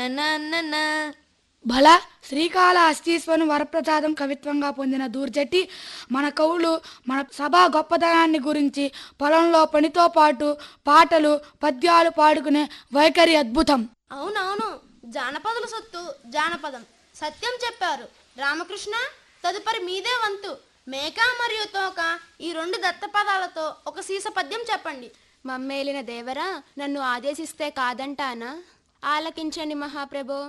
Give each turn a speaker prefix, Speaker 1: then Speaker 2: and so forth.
Speaker 1: నన్నన్న.
Speaker 2: బల శ్రీకాళ హస్తీశ్వరుని వరప్రసాదం కవిత్వంగా పొందిన దూర్జట్టి మన కవులు మన సభా గొప్పతనాన్ని గురించి పొలంలో పనితో పాటు పాటలు పద్యాలు పాడుకునే వైఖరి అద్భుతం
Speaker 1: అవునవును జానపదుల సొత్తు జానపదం సత్యం చెప్పారు రామకృష్ణ తదుపరి మీదే వంతు మేక మరియు తోక ఈ రెండు దత్తపదాలతో ఒక సీస పద్యం చెప్పండి
Speaker 3: మమ్మేలిన దేవరా నన్ను ఆదేశిస్తే కాదంటానా ఆలకించండి మహాప్రభో